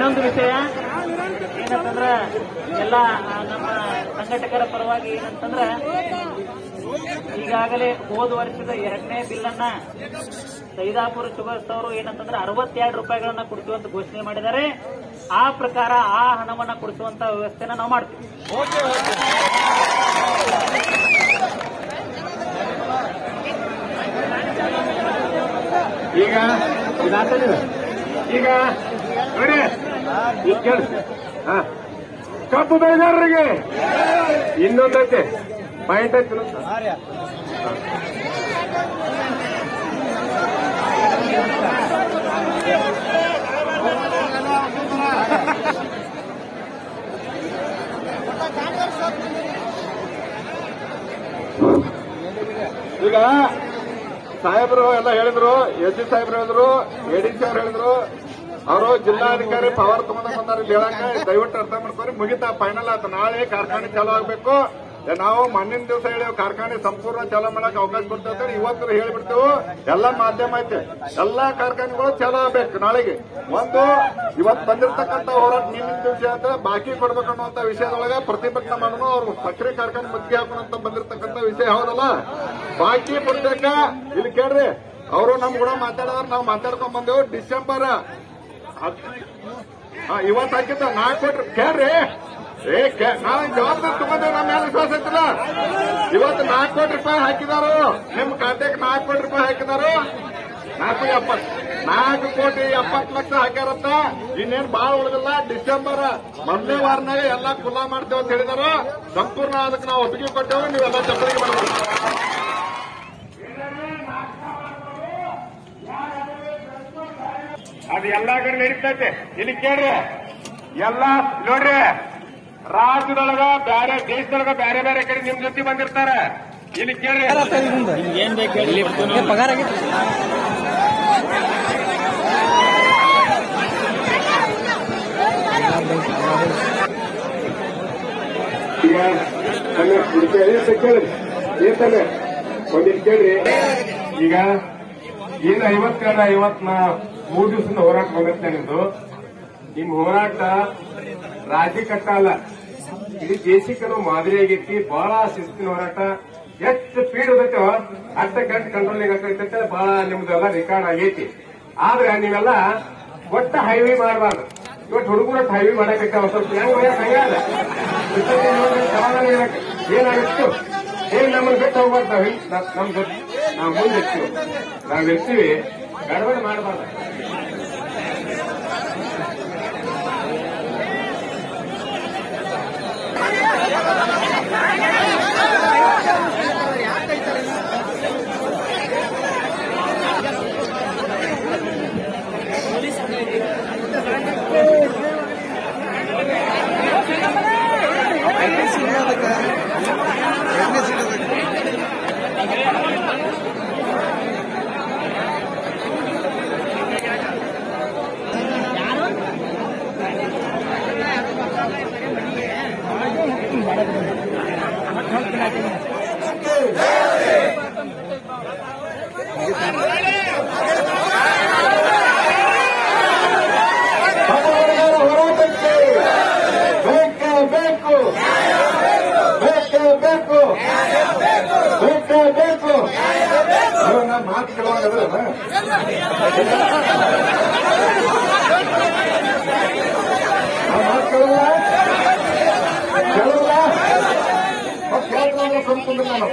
ಇನ್ನೊಂದು ವಿಷಯ ಏನಂತಂದ್ರ ಎಲ್ಲ ಆ, ನಮ್ಮ ಸಂಘಟಕರ ಪರವಾಗಿ ಏನಂತಂದ್ರ ಈಗಾಗಲೇ ಹೋದ ವರ್ಷದ ಎರಡನೇ ಬಿಲ್ ಅನ್ನ ಸೈದಾಪುರ ಶುಗರ್ಸ್ ಅವರು ಏನಂತಂದ್ರೆ ಅರವತ್ತೆರಡು ರೂಪಾಯಿಗಳನ್ನ ಕೊಡಿಸುವಂತ ಘೋಷಣೆ ಮಾಡಿದ್ದಾರೆ ಆ ಪ್ರಕಾರ ಆ ಹಣವನ್ನ ಕೊಡಿಸುವಂತ ವ್ಯವಸ್ಥೆನ ನಾವು ಮಾಡ್ತೀವಿ ಈಗ ಇದಾತದ ಈಗ ನೋಡಿ ಈಗ ಕೇಳಿ ಹಾ ಕಬ್ಬು ಬೆಳೆಗಾರರಿಗೆ ಇನ್ನೊಂದೈತೆ ಪಾಯಿಂಟ್ ಐತಿ ಈಗ ಸಾಹೇಬರು ಎಲ್ಲ ಹೇಳಿದ್ರು ಎಸ್ ಸಿ ಸಾಹೇಬ್ರು ಹೇಳಿದ್ರು ಎಡಿಸಿ ಅವ್ರು ಹೇಳಿದ್ರು ಅವರು ಜಿಲ್ಲಾಧಿಕಾರಿ ಪವರ್ ತಗೊಂಡ ಬಂದಾರ ಇಲ್ಲಿ ಹೇಳಕ ದಯವಿಟ್ಟು ಅರ್ಥ ಮಾಡ್ಕೊರಿ ಮುಗಿತಾ ಫೈನಲ್ ಆಯ್ತು ನಾಳೆ ಕಾರ್ಖಾನೆ ಚಾಲೂ ಆಗ್ಬೇಕು ಏ, ನಾವು ಮಣ್ಣಿನ ದಿವಸ ಹೇಳಿ ಕಾರ್ಖಾನೆ ಸಂಪೂರ್ಣ ಚಾಲೂ ಮಾಡಕ್ ಅವಕಾಶ ಕೊಡ್ತೇವೆ ಇವತ್ತು ಹೇಳಿಬಿಡ್ತೇವೆ ಎಲ್ಲ ಮಾಧ್ಯಮ ಐತೆ ಎಲ್ಲಾ ಕಾರ್ಖಾನೆಗಳು ಚಾಲೂ ಆಗ್ಬೇಕು ನಾಳೆಗೆ ಒಂದು ಇವತ್ತು ಬಂದಿರತಕ್ಕಂತ ಹೋರಾಟ ನಿನ್ನಿನ ದಿವಸ ಅಂತ ಬಾಕಿ ಕೊಡ್ಬೇಕು ಅನ್ನುವಂತ ವಿಷಯದೊಳಗ ಪ್ರತಿಭಟನೆ ಮಾಡೋಣ ಅವ್ರು ಸಕ್ಕರೆ ಕಾರ್ಖಾನೆ ಮುತ್ತಿಗೆ ಹಾಕೋಣ ಬಂದಿರತಕ್ಕಂತ ವಿಷಯ ಹೌದಲ್ಲ ಬಾಕಿ ಕೊಡ್ಬೇಕ ಇಲ್ಲಿ ಕೇಳ್ರಿ ಅವರು ನಮ್ ಕೂಡ ಮಾತಾಡಿದ್ರೆ ನಾವು ಮಾತಾಡ್ಕೊಂಡ್ ಬಂದೆವು ಡಿಸೆಂಬರ್ ಹತ್- ಹಾ, ಇವತ್ತು ಹಾಕಿದ್ದ ನಾಲ್ಕು ಕೊಟ್ರಿ ಕೇಳ್ರಿ ಏ ಕೇ- ನಾವು ಜವಾಬ್ದಾರಿ ತಗೊಂಡೇವೆ ನಮ್ಮ ಮೇಲೆ ವಿಶ್ವಾಸ ಐತಲ್ಲ ಇವತ್ತು ನಾಲ್ಕು ಕೋಟಿ ರೂಪಾಯಿ ಹಾಕಿದಾರು ನಿಮ್ ಖಾತೆಗೆ ನಾಲ್ಕು ಕೋಟಿ ರೂಪಾಯಿ ಹಾಕಿದಾರು ನಾಲ್ಕು ಎಪ್ಪತ್ತು ನಾಲ್ಕು ಕೋಟಿ ಎಪ್ಪತ್ತು ಲಕ್ಷ ಹಾಕ್ಯಾರಂತ ಇನ್ನೇನ್ ಬಾಳ ಉಳಿದಿಲ್ಲ ಡಿಸೆಂಬರ್ ಮೊದಲನೇ ವಾರನಾಗ ಎಲ್ಲಾ ಖುಲ್ಲಾ ಮಾಡ್ತೇವೆ ಅಂತ ಹೇಳಿದಾರು ಸಂಪೂರ್ಣ ಅದಕ್ಕೆ ನಾವು ಒಪ್ಪಿಗೆ ಕೊಟ್ಟೇವೆ ನೀವೆಲ್ಲ ಚಪ್ಪಲಿಗೆ ಮಾಡಬೇಕು ಅದು ಎಲ್ಲಾ ಕಡೆ ನಡೀತೈತೆ ಇಲ್ಲಿ ಕೇಳ್ರಿ ಎಲ್ಲಾ ನೋಡ್ರಿ ರಾಜ್ಯದೊಳಗ ಬ್ಯಾರೆ ದೇಶದೊಳಗ ಬ್ಯಾರೆ ಬ್ಯಾರೆ ಕಡೆ ನಿಮ್ ಜೊತೆ ಬಂದಿರ್ತಾರ ಇಲ್ಲಿ ಕೇಳ್ರಿ ಏನ್ ಬೇಕು ಹೇಳಿ ಪಗಾರ ಆಗೈತಿ ಈಗ ತನ್ನ ಹುಡುಗಿ ಏನ್ ಕೇಳ್ರಿ ಏನ್ ತಾನೆ ಒಂದಿಟ್ಟು ಕೇಳ್ರಿ ಈಗ ಏನು ಐವತ್ತೆರಡು ಐವತ್ನ ಮೂರು ದಿವಸದ ಹೋರಾಟ ಬಂದಿರ್ತೆ ನಿಮ್ದು ನಿಮ್ ಹೋರಾಟ ರಾಜ್ಯ ಕಟ್ಟ ಅಲ್ಲ ಇಡೀ ದೇಶಕ್ಕೂ ಮಾದರಿ ಆಗೈತಿ ಬಹಳ ಶಿಸ್ತಿನ ಹೋರಾಟ ಎಷ್ಟು ಸ್ಪೀಡ್ ಇರ್ತೈತೋ ಅರ್ಧ ಗಂಟೆ ಕಂಟ್ರೋಲಿಂಗ್ ಆಗ್ತೈತೆ ಬಹಳ ನಿಮ್ದೆಲ್ಲ ರೆಕಾರ್ಡ್ ಆಗೈತಿ ಆದ್ರೆ ನೀವೆಲ್ಲ ಒಟ್ಟ ಹೈವೇ ಮಾಡಬಾರ್ದು ಇವತ್ತು ಹುಡುಗರು ಹೈವೇ ಮಾಡಕ್ಕೆ ಒಂದ್ ಸ್ವಲ್ಪ ಹೆಂಗ್ ಮಾಡ್ಯಾಕ ಹಂಗಾದ ಇಷ್ಟೊತ್ತಿಗೆ ನೋಡ್ರಿ ಸಮಾಧಾನ ಇರಕ್ಕೆ ಏನಾಗಿತ್ತು ಏನ್ ನಮ್ಮನ್ನ ಬಿಟ್ಟು ಹೋಗ್ಬಾರ್ದು ನಾವ್ ಹಿಂಗ್- ನಮ್ ನಮ್ ಜೊತೆ ನಾವು ಮುಂದೆ ಇರ್ತೀವಿ ನಾವ್ ಇರ್ತೀವಿ ಗಡಬಡ ಮಾಡಬಾರ್ದು ಹೋರಾಟಕ್ಕೆ ಬೇಕೇ ಬೇಕು ಬೇಕೇ ಬೇಕು ಬೇಕೇ ಬೇಕು ಅಯ್ಯೋ, ನಾ ಮಾತು ಕೇಳುವಾಗ ಮಾತು ಕೇಳಲ್ಲ ಕೇಳಲ್ಲ ಮತ್ತೆ ಕೇಳ್ಕೊಂಡ್ರೆ ಸುಮ್ಕೊಂಡ್ರೆ ನಾನು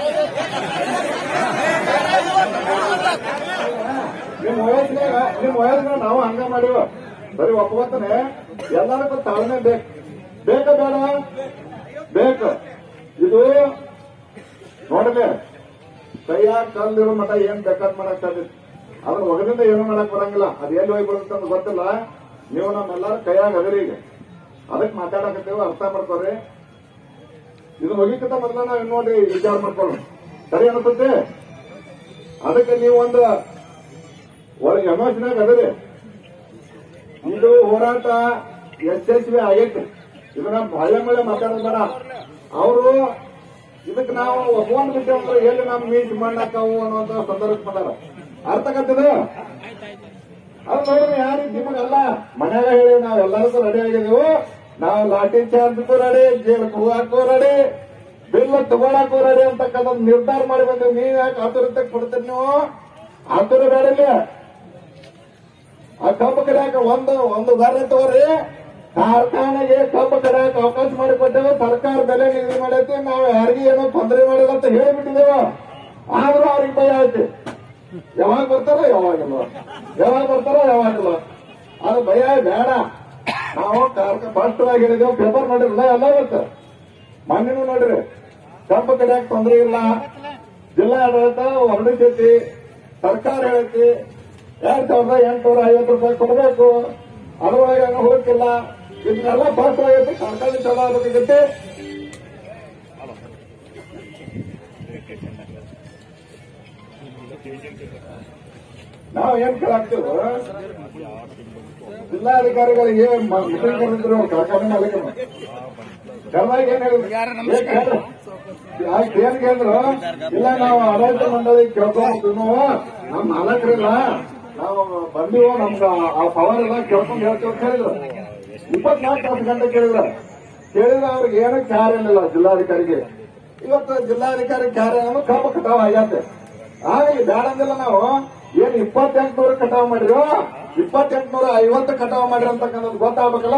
ನಿಮ್ ವಯಸ್ಸಿನಾಗ ನಿಮ್ ವಯಸ್ಸಿನಾಗ ನಾವು ಹಂಗ ಮಾಡಿವ ಬರೀ ಒಪ್ಕೋತಾನೆ ಎಲ್ಲದಕ್ಕೂ ತಾಳ್ಮೆ ಬೇಕು ಬೇಕ ಬೇಡ ಬೇಕು ಇದು ನೋಡ್ರಿ ಕೈಯಾಗ ತಂದಿರೋ ಮಠ ಏನ್ ಬೇಕಾದ್ ಮಾಡಕ್ ಸಾಧ್ಯ ಅದ್ರ ಒಳಗಿಂದ ಏನು ಮಾಡಕ್ ಬರಂಗಿಲ್ಲ ಅದ್ ಎಲ್ಲಿ ಹೋಗಿ ಬರುತ್ತೆ ಅಂತ ಗೊತ್ತಿಲ್ಲ ನೀವು ನಮ್ಮೆಲ್ಲರ ಕೈಯಾಗ ಅದರಿ ಈಗ ಅದಕ್ಕೆ ಮಾತಾಡಕತ್ತೇವೆ ಅರ್ಥ ಮಾಡ್ಕೊರಿ ಇದು ಮುಗಿಕತ್ತ ಮೊದಲ ನಾವ್ ಇನ್ ನೋಡಿ ವಿಚಾರ ಮಾಡ್ಕೊಳ್ಳೋಣ ಸರಿ ಅನಿಸುತ್ತೆ ಅದಕ್ಕೆ ನೀವು ಒಂದು ಒಳಗೆ ಎಮೋಷನಾಗ ಅದರಿ ಇದು ಹೋರಾಟ ಯಶಸ್ವಿ ಆಗೈತೆ ಇದನ್ನ ಮಳೆ ಮಳೆ ಮಾತಾಡೋದು ಬೇಡ ಅವರು ಇದಕ್ಕೆ ನಾವು ಒಪ್ಕೊಂಡ್ ಬಿಟ್ಟೆ ಅಂದ್ರೆ ಎಲ್ಲಿ ನಮ್ ಮೀಟ್ ಮಾಡಾಕವು ಅನ್ನುವಂತ ಸಂದರ್ಭ ಬಂದಾರ ಅರ್ಥ ಆಗತ್ತಿದ ಅದು ನೋಡ್ರಿ ಯಾರು ನಿಮಗೆಲ್ಲ ಮನ್ಯಾಗ ಹೇಳಿ ನಾವ್ ಎಲ್ಲರಿಗೂ ರೆಡಿ ಆಗಿದೀವು ನಾವು ಲಾಠಿ ಚಾರ್ಜ್ಗೂ ರೆಡಿ ಜೈಲ್ಗೆ ಹೋಗಾಕೂ ರೆಡಿ ಬಿಲ್ ತಗೊಳಕ್ಕೂ ರೆಡಿ ಅಂತಕ್ಕಂಥ ನಿರ್ಧಾರ ಮಾಡಿ ಬಂದೀವಿ ನೀವ್ ಯಾಕೆ ಆತುರತೆ ಕೊಡ್ತೀರಿ ನೀವು ಆತುರ ಬೇಡ ಇಲ್ಲಿ ಆ ಕಬ್ಬು ಕಡಿಯಾಕ ಒಂದು ಒಂದು ದಾರಿ ತಗೋರಿ ಕಾರ್ಖಾನೆಗೆ ಕಬ್ಬು ಕಡಿಯಾಕ ಅವಕಾಶ ಮಾಡಿಕೊಟ್ಟೇವೆ ಸರ್ಕಾರ ಬೆಲೆ ನಿಗದಿ ಮಾಡೈತಿ ನಾವು ಯಾರಿಗೂ ಏನೋ ತೊಂದರೆ ಮಾಡಿಲ್ಲ ಅಂತ ಹೇಳಿಬಿಟ್ಟಿದ್ದೇವೆ ಆದ್ರೂ ಅವ್ರಿಗೆ ಭಯ ಐತಿ ಯಾವಾಗ ಬರ್ತಾರೋ ಯಾವಾಗಿಲ್ಲ ಯಾವಾಗ ಬರ್ತಾರೋ ಯಾವಾಗಿಲ್ಲ ಅದು ಭಯ ಬೇಡ ನಾವು ಕಾರ್ಖ ಸ್ಪಷ್ಟವಾಗಿ ಹೇಳಿದೆವು ಪೇಪರ್ ನೋಡಿರಲ್ಲ ಎಲ್ಲ ಇವತ್ತು ಮೊನ್ನೆನೂ ನೋಡ್ರಿ ಕಬ್ಬು ಕಡಿಯಾಕ ತೊಂದರೆ ಇಲ್ಲ ಜಿಲ್ಲಾ ಆಡಳಿತ ಹೊರಡಿಸೈತಿ ಸರ್ಕಾರ ಹೇಳೈತಿ ಎರಡ್ ಸಾವಿರದ ಎಂಟುನೂರ ಐವತ್ತು ರೂಪಾಯಿ ಕೊಡಬೇಕು ಅದ್ರೊಳಗೆ ಹಂಗ ಹೋಗಿಲ್ಲ ಇದನ್ನೆಲ್ಲ ಸ್ಪಷ್ಟವಾಗೈತಿ ಕಾರ್ಖಾನೆ ಚಲೋ ಆಗಬೇಕೈತಿ ನಾವು ಏನ್ ಕೇಳಾಕ್ತೇವೆ ಜಿಲ್ಲಾಧಿಕಾರಿಗಳಿಗೆ ಮ- ಮೀಟಿಂಗ್ ಕರೆದಿದ್ರು ಕಾರ್ಖಾನೆ ಮಾಲೀಕರು ಕರ್ನಾಟಕ ಏನ್ ಹೇಳಿದ್ರು ಏನ್ ಕೇಳ್ರು? ಯಾಕ್ ಏನ್ ಕೇಳಿದ್ರು ಇಲ್ಲ ನಾವು ಆಡಳಿತ ಮಂಡಳಿ ಕೇಳ್ಕೊಂಡು ನಾವು ನಮ್ ಮಾಲಕರಿಲ್ಲ ನಾವು ಬಂದಿವೋ ನಮ್ಗ ಆ ಪವರ್ ಎಲ್ಲ ಕೇಳ್ಕೊಂಡು ಹೇಳ್ತೀವಿ ಅಂತ ಹೇಳಿದ್ರು ಇಪ್ಪತ್ನಾಲ್ಕು ತಾಸು ಗಂಟೆ ಕೇಳಿದ್ರು ಕೇಳಿದ್ರೆ ಅವ್ರಿಗೆ ಏನೂ ಕಾರ್ಯ ಇರಲಿಲ್ಲ ಜಿಲ್ಲಾಧಿಕಾರಿಗೆ ಇವತ್ತು ಜಿಲ್ಲಾಧಿಕಾರಿ ಕಾರ್ಯ ಅನ್ನೋದು ಕಬ್ಬು ಕಟಾವ್ ಆಗ್ಯಾತೆ ಆಗ ಈ ಬ್ಯಾಡ ಅಂದಿಲ್ಲ ನಾವು ಏನ್ ಇಪ್ಪತ್ತೆಂಟುನೂರು ಕಟಾವ್ ಮಾಡಿರೋ ಇಪ್ಪತ್ತೆಂಟುನೂರ ಐವತ್ತು ಕಟಾವ್ ಮಾಡಿರೋ ಅಂತಕ್ಕಂಥದ್ದು ಗೊತ್ತಾಗ್ಬೇಕಲ್ಲ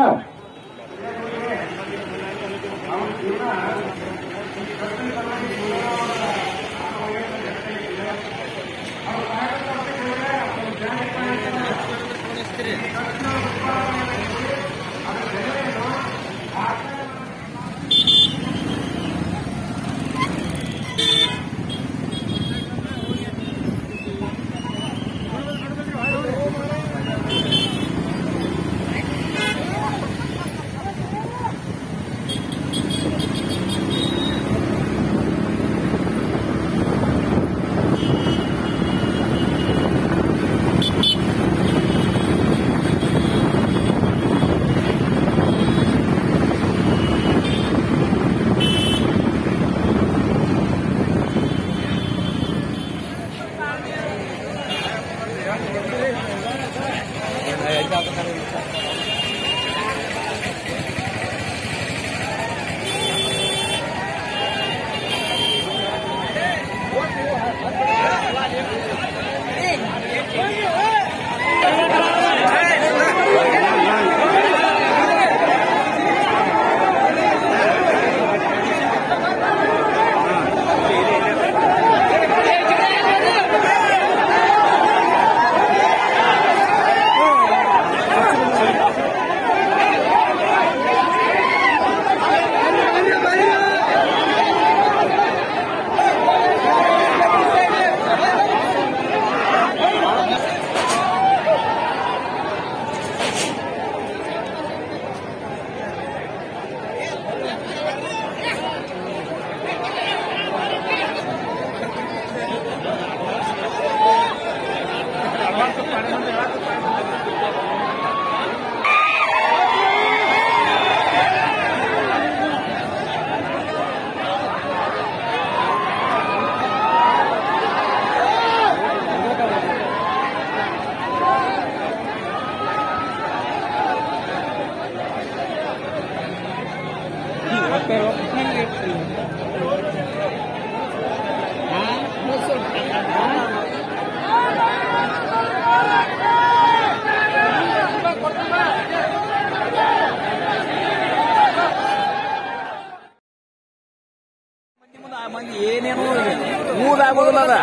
ಮಂದಿ ಏನೇನು ಊದಾಗೋದಿಲ್ಲ ಅದ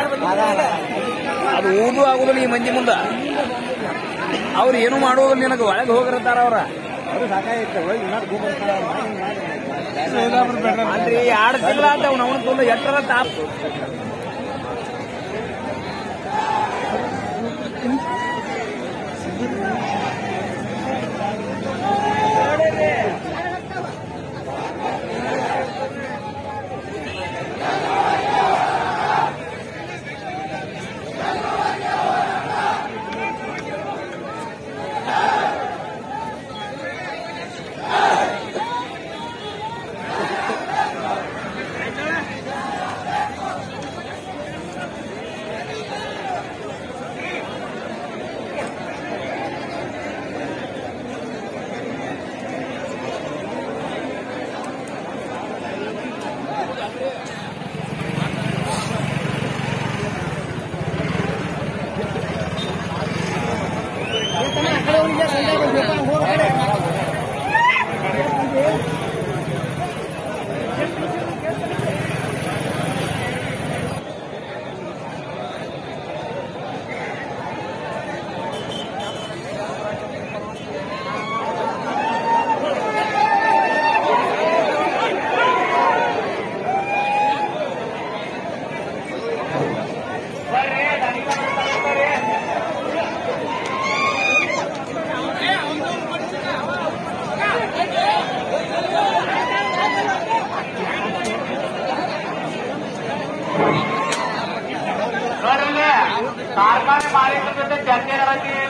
ಅದು ಊದು ಆಗೋದಿಲ್ಲ ಈ ಮಂದಿ ಮುಂದ ಅವ್ರು ಏನು ಮಾಡೋದಿಲ್ಲ ನಿನಗೆ ಒಳಗೆ ಹೋಗಿರ್ತಾರ ಅವ್ರ ಅಲ್ರಿ ಎರಡು ತಿಂಗಳ ಅಂತ ಅವ್ನು ಅವನ ತುಂಬ ಎಟ್ಟರ ತಾಪ್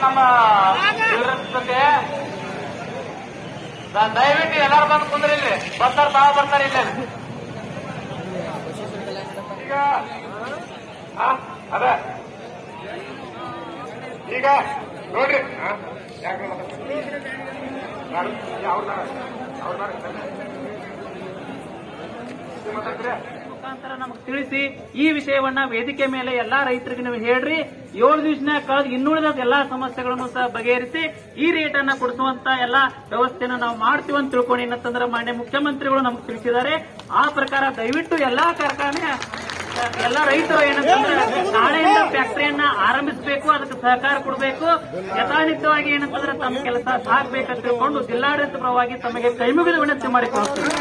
ನಮ್ಮ ಇರ್ತದೆ ದಯವಿಟ್ಟು ಎಲ್ಲಾರು ಬಂದು ಕುಂದ್ರಿ ಇಲ್ಲಿ ಬರ್ತಾರ ತಾವ ಬರ್ತಾರೆ ಇಲ್ಲಿ ಈಗ ಆ, ಅದ ಈಗ ನೋಡ್ರಿ ಆ, ಯಾಕೆ ಮಾತಾಡ್ತಾರೆ? ಯಾರು? ಅವ್ರ್ನ? ಅವ್ರ್ನ? ಇದು ಮಾತಾಡ್ತೀರಾ? ಮುಖಾಂತರ ನಮಗೆ ತಿಳಿಸಿ ಈ ವಿಷಯವನ್ನ ವೇದಿಕೆ ಮೇಲೆ ಎಲ್ಲಾ ರೈತರಿಗೆ ನೀವು ಹೇಳ್ರಿ ಏಳು ದಿವಸನಾಗ ಕಳೆದ ಇನ್ನುಳಿದ ಎಲ್ಲಾ ಸಮಸ್ಯೆಗಳನ್ನು ಸಹ ಬಗೆಹರಿಸಿ ಈ ರೇಟ್ ಅನ್ನ ಕೊಡಿಸುವಂತ ಎಲ್ಲಾ ವ್ಯವಸ್ಥೆನ ನಾವು ಮಾಡ್ತೀವಿ ಅಂತ ತಿಳ್ಕೊಂಡು ಏನಂತಂದ್ರೆ ಮಾನ್ಯ ಮುಖ್ಯಮಂತ್ರಿಗಳು ನಮಗೆ ತಿಳಿಸಿದ್ದಾರೆ ಆ ಪ್ರಕಾರ ದಯವಿಟ್ಟು ಎಲ್ಲಾ ಕಾರ್ಖಾನೆ ಎಲ್ಲ ರೈತರು ಏನಂತಂದ್ರೆ ನಾಳೆಯಿಂದ ಫ್ಯಾಕ್ಟರಿಯನ್ನ ಆರಂಭಿಸಬೇಕು ಅದಕ್ಕೆ ಸಹಕಾರ ಕೊಡಬೇಕು ಯಥಾನಿತ್ಯವಾಗಿ ಏನಂತಂದ್ರೆ ತಮ್ಮ ಕೆಲಸ ಸಾಗಬೇಕಂತ ತಿಳ್ಕೊಂಡು ಜಿಲ್ಲಾಡಳಿತ ಪರವಾಗಿ ತಮಗೆ ಕೈಮುಗಿದ ವಿನಂತಿ ಮಾಡಿಕೊಳ್ತೀವಿ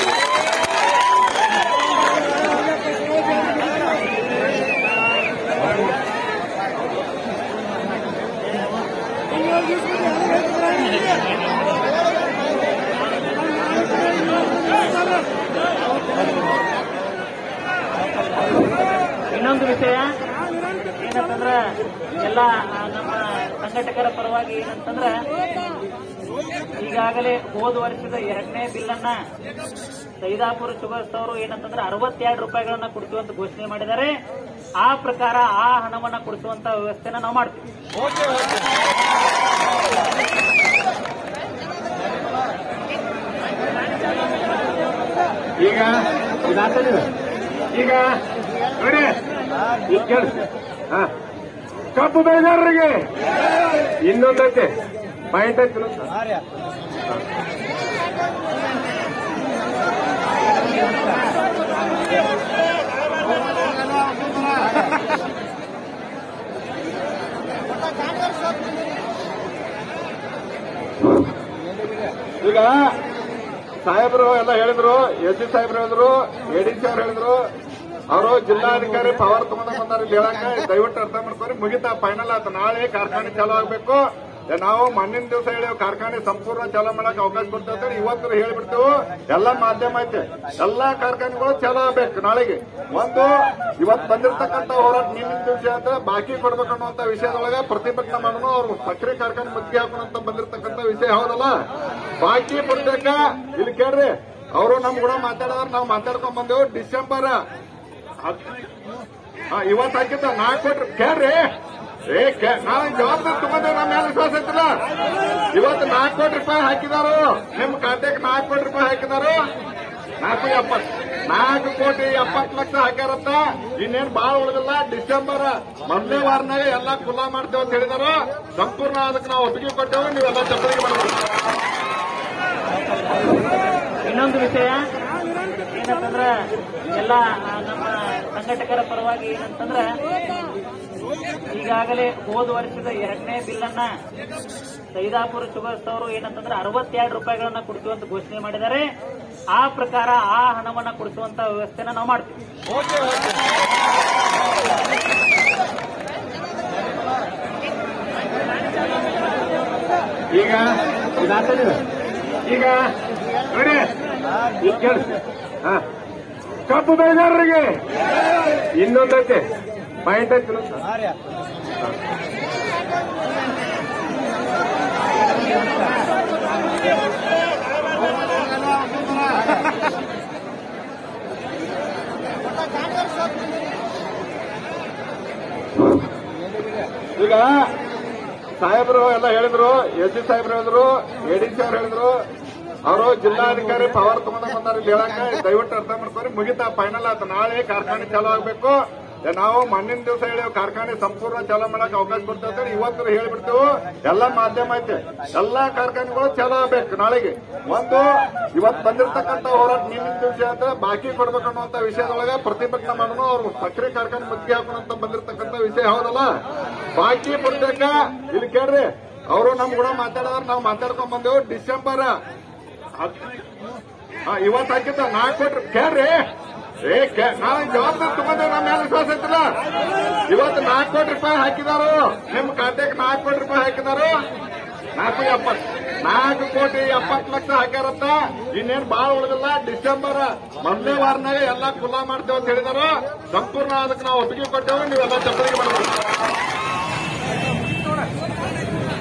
ಇನ್ನೊಂದು ವಿಷಯ ಏನಂತಂದ್ರ ಎಲ್ಲ ಆ, ನಮ್ಮ ಸಂಘಟಕರ ಪರವಾಗಿ ಏನಂತಂದ್ರ ಈಗಾಗಲೇ ಹೋದ ವರ್ಷದ ಎರಡನೇ ಬಿಲ್ ಅನ್ನ ಸೈದಾಪುರ ಶುಗರ್ಸ್ ಅವರು ಏನಂತಂದ್ರೆ ಅರವತ್ತೆರಡು ರೂಪಾಯಿಗಳನ್ನ ಕೊಡ್ತೀವಿ ಅಂತ ಘೋಷಣೆ ಮಾಡಿದ್ದಾರೆ ಆ ಪ್ರಕಾರ ಆ ಹಣವನ್ನ ಕೊಡಿಸುವಂತ ವ್ಯವಸ್ಥೆನ ನಾವು ಮಾಡ್ತೀವಿ ಈಗ ಇದಾಗ್ತದೆ ಈಗ ನೋಡಿ ಈಗ ಕೇಳಿ ಹಾ ಕಬ್ಬು ಬೆಳೆಗಾರರಿಗೆ ಇನ್ನೊಂದೈತೆ ಪಾಯಿಂಟ್ ಐತಿ ಈಗ ಸಾಹೇಬರು ಎಲ್ಲ ಹೇಳಿದ್ರು ಎಸ್ ಸಿ ಸಾಹೇಬ್ರು ಹೇಳಿದ್ರು ಎಡಿಸಿ ಅವ್ರು ಹೇಳಿದ್ರು ಅವರು ಜಿಲ್ಲಾಧಿಕಾರಿ ಪವರ್ ತಗೊಂಡ ಬಂದಾರ ಇಲ್ಲಿ ಹೇಳಕ ದಯವಿಟ್ಟು ಅರ್ಥ ಮಾಡ್ಕೊರಿ ಮುಗಿತಾ ಫೈನಲ್ ಆಯ್ತು ನಾಳೆ ಕಾರ್ಖಾನೆ ಚಾಲೂ ಆಗ್ಬೇಕು ಏ, ನಾವು ಮಣ್ಣಿನ ದಿವಸ ಹೇಳಿ ಕಾರ್ಖಾನೆ ಸಂಪೂರ್ಣ ಚಾಲೂ ಮಾಡಕ್ ಅವಕಾಶ ಕೊಡ್ತೇವೆ ಅಂತ ಹೇಳಿ ಇವತ್ತು ಹೇಳಿಬಿಡ್ತೇವೆ ಎಲ್ಲ ಮಾಧ್ಯಮ ಐತೆ ಎಲ್ಲಾ ಕಾರ್ಖಾನೆಗಳು ಚಾಲೂ ಆಗ್ಬೇಕು ನಾಳೆಗೆ ಒಂದು ಇವತ್ತು ಬಂದಿರ್ತಕ್ಕಂಥ ಹೋರಾಟ ನಿನ್ನಿನ ದಿವಸ ಅಂತ ಬಾಕಿ ಕೊಡ್ಬೇಕನ್ನುವಂತ ವಿಷಯದೊಳಗ ಪ್ರತಿಭಟನೆ ಮಾಡೋಣ ಅವ್ರು ಸಕ್ಕರೆ ಕಾರ್ಖಾನೆ ಮುತ್ತಿಗೆ ಹಾಕೋಣಂತ ಬಂದಿರ್ತಕ್ಕಂಥ ವಿಷಯ ಹೌದಲ್ಲ ಬಾಕಿ ಬಿಡ್ಬೇಕ ಇಲ್ಲಿ ಕೇಳ್ರಿ ಅವರು ನಮ್ ಕೂಡ ಮಾತಾಡಿದ್ರೆ ನಾವು ಮಾತಾಡ್ಕೊಂಡ್ ಬಂದೇವು ಡಿಸೆಂಬರ್ ಹತ್- ಹಾ, ಇವತ್ತು ಹಾಕಿದ್ದ ನಾಲ್ಕು ಕೊಟ್ರಿ ಕೇಳ್ರಿ ಏ ಕೇ- ನಾವು ಜವಾಬ್ದಾರಿ ತಗೊಂಡೇವೆ ನಮ್ಮ ಮೇಲೆ ವಿಶ್ವಾಸ ಐತಿಲ್ಲ ಇವತ್ತು ನಾಲ್ಕು ಕೋಟಿ ರೂಪಾಯಿ ಹಾಕಿದಾರು ನಿಮ್ ಖಾತೆಗೆ ನಾಲ್ಕು ಕೋಟಿ ರೂಪಾಯಿ ಹಾಕಿದಾರು ನಾಲ್ಕು ಎಪ್ಪತ್ತು ನಾಲ್ಕು ಕೋಟಿ ಎಪ್ಪತ್ತು ಲಕ್ಷ ಹಾಕ್ಯಾರಂತ ಇನ್ನೇನ್ ಬಾಳ ಉಳಿದಿಲ್ಲ ಡಿಸೆಂಬರ್ ಮೊದಲನೇ ವಾರನಾಗ ಎಲ್ಲಾ ಖುಲ್ಲಾ ಮಾಡ್ತೇವೆ ಅಂತ ಹೇಳಿದಾರು ಸಂಪೂರ್ಣ ಅದಕ್ಕೆ ನಾವು ಒಪ್ಪಿಗೆ ಕೊಟ್ಟೇವೆ ನೀವೆಲ್ಲ ಚಪ್ಪಲಿಗೆ ಮಾಡಬೇಕು ಇನ್ನೊಂದು ವಿಷಯ ಏನಂತಂದ್ರ ಎಲ್ಲ ಆ, ನಮ್ಮ ಸಂಘಟಕರ ಪರವಾಗಿ ಏನಂತಂದ್ರ ಈಗಾಗಲೇ ಹೋದ ವರ್ಷದ ಎರಡನೇ ಬಿಲ್ ಅನ್ನ ಸೈದಾಪುರ ಶುಗರ್ಸ್ ಅವರು ಏನಂತಂದ್ರೆ ಅರವತ್ತೆರಡು ರೂಪಾಯಿಗಳನ್ನ ಕೊಡ್ತೀವಿ ಅಂತ ಘೋಷಣೆ ಮಾಡಿದ್ದಾರೆ ಆ ಪ್ರಕಾರ ಆ ಹಣವನ್ನ ಕೊಡಿಸುವಂತ ವ್ಯವಸ್ಥೆನ ನಾವು ಮಾಡ್ತೀವಿ ಈಗ ಇದಾಗ್ತದೆ ಈಗ ನೋಡಿ ಈಗ ಕೇಳಿ ಹಾ ಕಬ್ಬು ಬೆಳೆಗಾರರಿಗೆ ಇನ್ನೊಂದೈತೆ ಪಾಯಿಂಟ್ ಐತಿ ಈಗ ಸಾಹೇಬರು ಎಲ್ಲ ಹೇಳಿದ್ರು ಎಸ್ ಸಿ ಸಾಹೇಬ್ರು ಹೇಳಿದ್ರು ಎಡಿಸಿ ಅವ್ರು ಹೇಳಿದ್ರು ಅವರು ಜಿಲ್ಲಾಧಿಕಾರಿ ಪವರ್ ತಗೊಂಡ ಬಂದಾರ ಇಲ್ಲಿ ಹೇಳಕ ದಯವಿಟ್ಟು ಅರ್ಥ ಮಾಡ್ಕೊರಿ ಮುಗಿತಾ ಫೈನಲ್ ಆಯ್ತು ನಾಳೆ ಕಾರ್ಖಾನೆ ಚಾಲೂ ಆಗ್ಬೇಕು ಏ, ನಾವು ಮಣ್ಣಿನ ದಿವಸ ಹೇಳಿ ಕಾರ್ಖಾನೆ ಸಂಪೂರ್ಣ ಚಾಲೂ ಮಾಡಕ್ ಅವಕಾಶ ಕೊಡ್ತೇವೆ ಅಂತ ಹೇಳಿ ಇವತ್ತು ಹೇಳಿಬಿಡ್ತೇವೆ ಎಲ್ಲ ಮಾಧ್ಯಮ ಐತೆ ಎಲ್ಲಾ ಕಾರ್ಖಾನೆಗಳು ಚಾಲೂ ಆಗ್ಬೇಕು ನಾಳೆಗೆ ಒಂದು ಇವತ್ತು ಬಂದಿರ್ತಕ್ಕಂಥ ಹೋರಾಟ ನಿನ್ನಿನ ದಿವಸ ಅಂತ ಬಾಕಿ ಕೊಡ್ಬೇಕನ್ನುವಂತ ವಿಷಯದೊಳಗ ಪ್ರತಿಭಟನೆ ಮಾಡೋಣ ಅವ್ರು ಸಕ್ಕರೆ ಕಾರ್ಖಾನೆ ಮುತ್ತಿಗೆ ಹಾಕೋಣಂತ ಬಂದಿರ್ತಕ್ಕಂಥ ವಿಷಯ ಹೌದಲ್ಲ ಬಾಕಿ ಬಿಡ್ಬೇಕ ಇಲ್ಲಿ ಕೇಳ್ರಿ ಅವರು ನಮ್ ಕೂಡ ಮಾತಾಡಿದ್ರೆ ನಾವು ಮಾತಾಡ್ಕೊಂಡ್ ಬಂದೇವು ಡಿಸೆಂಬರ್ ಹತ್- ಹಾ, ಇವತ್ತು ಹಾಕಿದ್ದ ನಾಲ್ಕು ಕೊಟ್ರಿ ಕೇಳ್ರಿ ಏ ಕೇ- ನಾವು ಜವಾಬ್ದಾರಿ ತಗೊಂಡೇವೆ ನಮ್ಮ ಮೇಲೆ ವಿಶ್ವಾಸ ಐತಿಲ್ಲ ಇವತ್ತು ನಾಲ್ಕು ಕೋಟಿ ರೂಪಾಯಿ ಹಾಕಿದಾರು ನಿಮ್ ಖಾತೆಗೆ ನಾಲ್ಕು ಕೋಟಿ ರೂಪಾಯಿ ಹಾಕಿದಾರು ನಾಲ್ಕು ಎಪ್ಪತ್ತು ನಾಲ್ಕು ಕೋಟಿ ಎಪ್ಪತ್ತು ಲಕ್ಷ ಹಾಕ್ಯಾರಂತ ಇನ್ನೇನ್ ಬಾಳ ಉಳಿದಿಲ್ಲ ಡಿಸೆಂಬರ್ ಮೊದಲನೇ ವಾರನಾಗ ಎಲ್ಲಾ ಖುಲ್ಲಾ ಮಾಡ್ತೇವೆ ಅಂತ ಹೇಳಿದಾರು ಸಂಪೂರ್ಣ ಅದಕ್ಕೆ ನಾವು ಒಪ್ಪಿಗೆ ಕೊಟ್ಟೇವೆ ನೀವೆಲ್ಲ ಚಪ್ಪಲಿಗೆ ಮಾಡಬೇಕು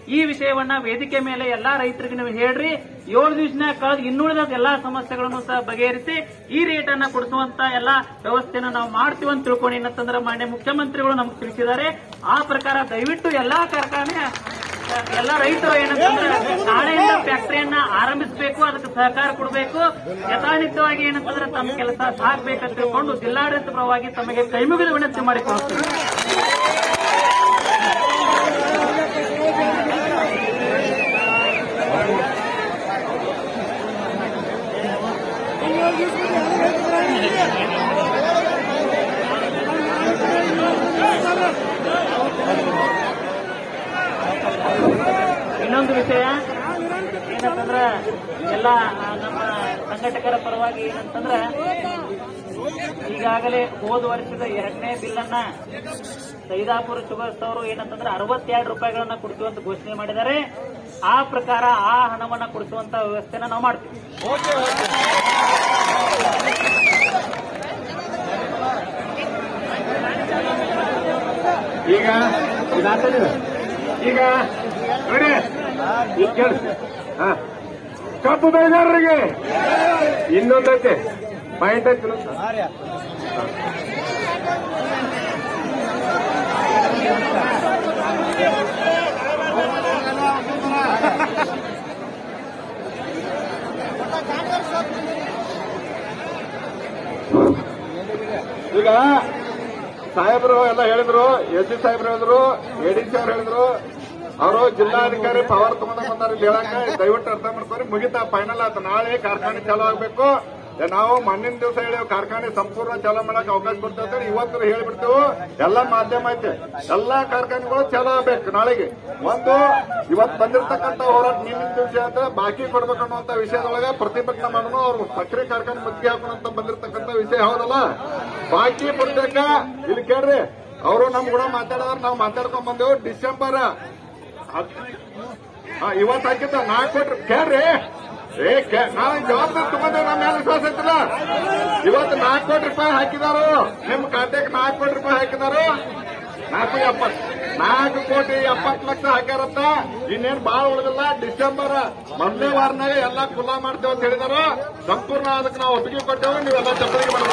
ಈ ವಿಷಯವನ್ನ ವೇದಿಕೆ ಮೇಲೆ ಎಲ್ಲಾ ರೈತರಿಗೆ ನೀವು ಹೇಳ್ರಿ ಏಳು ದಿವಸನಾಗ ಕಳೆದ ಇನ್ನುಳಿದ ಎಲ್ಲಾ ಸಮಸ್ಯೆಗಳನ್ನು ಸಹ ಬಗೆಹರಿಸಿ ಈ ರೇಟ್ ಅನ್ನ ಕೊಡಿಸುವಂತ ಎಲ್ಲಾ ವ್ಯವಸ್ಥೆನ ನಾವು ಮಾಡ್ತೀವಿ ಅಂತ ತಿಳ್ಕೊಂಡು ಏನಂತಂದ್ರೆ ಮಾನ್ಯ ಮುಖ್ಯಮಂತ್ರಿಗಳು ನಮ್ಗೆ ತಿಳಿಸಿದ್ದಾರೆ ಆ ಪ್ರಕಾರ ದಯವಿಟ್ಟು ಎಲ್ಲಾ ಕಾರ್ಖಾನೆ ಎಲ್ಲ ರೈತರು ಏನಂತಂದ್ರೆ ನಾಳೆಯಿಂದ ಫ್ಯಾಕ್ಟರಿಯನ್ನ ಆರಂಭಿಸಬೇಕು ಅದಕ್ಕೆ ಸಹಕಾರ ಕೊಡಬೇಕು ಯಥಾನಿತ್ಯವಾಗಿ ಏನಂತಂದ್ರೆ ತಮ್ಮ ಕೆಲಸ ಸಾಗಬೇಕಂತ ತಿಳ್ಕೊಂಡು ಜಿಲ್ಲಾಡಳಿತ ಪರವಾಗಿ ತಮಗೆ ಕೈಮುಗಿದ ವಿನಂತಿ ಮಾಡಿಕೊಳ್ತೀವಿ ಇನ್ನೊಂದು ವಿಷಯ ಏನಂತಂದ್ರ ಎಲ್ಲ ಆ, ನಮ್ಮ ಸಂಘಟಕರ ಪರವಾಗಿ ಏನಂತಂದ್ರ ಈಗಾಗಲೇ ಹೋದ ವರ್ಷದ ಎರಡನೇ ಬಿಲ್ ಅನ್ನ ಸೈದಾಪುರ ಶುಗರ್ಸ್ ಅವರು ಏನಂತಂದ್ರೆ ಅರವತ್ತೆರಡು ರೂಪಾಯಿಗಳನ್ನ ಕೊಡ್ತೀವಿ ಅಂತ ಘೋಷಣೆ ಮಾಡಿದ್ದಾರೆ ಆ ಪ್ರಕಾರ ಆ ಹಣವನ್ನ ಕೊಡಿಸುವಂತ ವ್ಯವಸ್ಥೆನ ನಾವು ಮಾಡ್ತೀವಿ ಈಗ ಇದಾಗ್ತದೆ ಈಗ ನೋಡಿ ಈಗ ಕೇಳಿ ಹಾ ಕಬ್ಬು ಬೆಳೆಗಾರರಿಗೆ ಇನ್ನೊಂದೈತೆ ಪಾಯಿಂಟ್ ಐತಿ ಈಗ ಸಾಹೇಬರು ಎಲ್ಲ ಹೇಳಿದ್ರು ಎಸ್ ಸಿ ಸಾಹೇಬ್ರು ಹೇಳಿದ್ರು ಎಡಿಸಿ ಅವ್ರು ಹೇಳಿದ್ರು ಅವರು ಜಿಲ್ಲಾಧಿಕಾರಿ ಪವರ್ ತಗೊಂಡ ಬಂದಾರ ಇಲ್ಲಿ ಹೇಳಕ ದಯವಿಟ್ಟು ಅರ್ಥ ಮಾಡ್ಕೊರಿ ಮುಗಿತಾ ಫೈನಲ್ ಆಯ್ತು ನಾಳೆ ಕಾರ್ಖಾನೆ ಚಾಲೂ ಆಗ್ಬೇಕು ಏ, ನಾವು ಮಣ್ಣಿನ ದಿವಸ ಹೇಳಿ ಕಾರ್ಖಾನೆ ಸಂಪೂರ್ಣ ಚಾಲೂ ಮಾಡಕ್ ಅವಕಾಶ ಕೊಡ್ತೇವೆ ಅಂತ ಹೇಳಿ ಇವತ್ತು ಹೇಳ್ಬಿಡ್ತೇವೆ ಎಲ್ಲ ಮಾಧ್ಯಮ ಐತೆ ಎಲ್ಲಾ ಕಾರ್ಖಾನೆಗಳು ಚಾಲೂ ಆಗ್ಬೇಕು ನಾಳೆಗೆ ಒಂದು ಇವತ್ತು ಬಂದಿರ್ತಕ್ಕಂಥ ಹೋರಾಟ ನಿನ್ನಿನ ದಿವಸ ಅಂತ ಬಾಕಿ ಕೊಡ್ಬೇಕು ಅನ್ನುವಂತ ವಿಷಯದೊಳಗ ಪ್ರತಿಭಟನೆ ಮಾಡೋಣ ಅವ್ರು ಸಕ್ಕರೆ ಕಾರ್ಖಾನೆ ಮುತ್ತಿಗೆ ಹಾಕೋಣ ಅಂತ ಬಂದಿರ್ತಕ್ಕಂಥ ವಿಷಯ ಹೌದಲ್ಲ ಬಾಕಿ ಕೊಡ್ಬೇಕ ಇಲ್ಲಿ ಕೇಳ್ರಿ ಅವರು ನಮ್ ಕೂಡ ಮಾತಾಡಿದ್ರೆ ನಾವು ಮಾತಾಡ್ಕೊಂಡ್ ಬಂದೆವು ಡಿಸೆಂಬರ್ ಹತ್- ಹಾ, ಇವತ್ತು ಹಾಕಿದ್ದ ನಾಲ್ಕು ಕೊಟ್ರಿ ಕೇಳ್ರಿ ಏ ಕೇ ನಾವು ಜವಾಬ್ದಾರಿ ತಗೊಂಡೇವೆ ನಮ್ಮ ಮೇಲೆ ವಿಶ್ವಾಸ ಐತಿಲ್ಲ ಇವತ್ತು ನಾಲ್ಕು ಕೋಟಿ ರೂಪಾಯಿ ಹಾಕಿದಾರು ನಿಮ್ ಖಾತೆಗೆ ನಾಲ್ಕು ಕೋಟಿ ರೂಪಾಯಿ ಹಾಕಿದಾರು ನಾಲ್ಕು ಎಪ್ಪತ್ತು ನಾಲ್ಕು ಕೋಟಿ ಎಪ್ಪತ್ತು ಲಕ್ಷ ಹಾಕ್ಯಾರಂತ ಇನ್ನೇನ್ ಬಾಳ ಉಳಿದಿಲ್ಲ ಡಿಸೆಂಬರ್ ಮೊದಲನೇ ವಾರನಾಗ ಎಲ್ಲಾ ಖುಲ್ಲಾ ಮಾಡ್ತೇವೆ ಅಂತ ಹೇಳಿದಾರ ಸಂಪೂರ್ಣ ಅದಕ್ಕೆ ನಾವು ಒಪ್ಪಿಗೆ ಕೊಟ್ಟೇವೆ ನೀವೆಲ್ಲ ಚಪ್ಪಲಿಗೆ